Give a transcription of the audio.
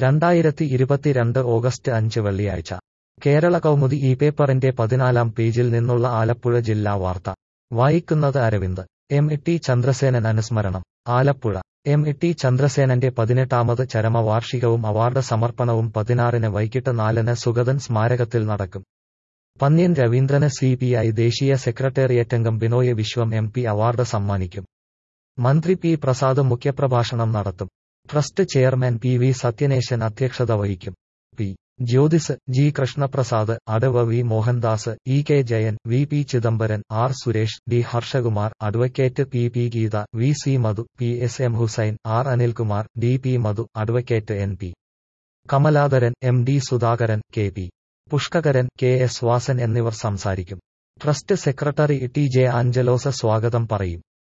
രണ്ടായിരത്തി ഇരുപത്തിരണ്ട് ഓഗസ്റ്റ് അഞ്ച് വെള്ളിയാഴ്ച കേരള കൗമുദി ഈ പേപ്പറിന്റെ പതിനാലാം പേജിൽ നിന്നുള്ള ആലപ്പുഴ ജില്ലാ വാർത്ത വായിക്കുന്നത് അരവിന്ദ് എം ടി ചന്ദ്രസേനൻ അനുസ്മരണം ആലപ്പുഴ എം ടി ചന്ദ്രസേനന്റെ പതിനെട്ടാമത് ചരമവാർഷികവും അവാർഡ് സമർപ്പണവും പതിനാറിന് വൈകിട്ട് നാലിന് സുഗതൻ സ്മാരകത്തിൽ നടക്കും പന്ന്യൻ രവീന്ദ്രന് സി പി ഐ ദേശീയ സെക്രട്ടേറിയറ്റംഗം Binoy Viswam M P award സമ്മാനിക്കും മന്ത്രി പി പ്രസാദ് മുഖ്യപ്രഭാഷണം നടത്തും trust chairman P V Sathyaneshan അധ്യക്ഷത വഹിക്കും പി ജ്യോതിസ് ജി കൃഷ്ണപ്രസാദ് അടവ V Mohandas E K Jayan V P Chidambaran R Suresh D Harshakumar advocate P P Geetha V C Madhu P S M Hussain R Anilkumar D P Madhu advocate N P Kamaladharan M D Sudhakaran K P Pushkaran K S Vasan എന്നിവർ സംസാരിക്കും trust secretary T J Anjalose സ്വാഗതം പറയും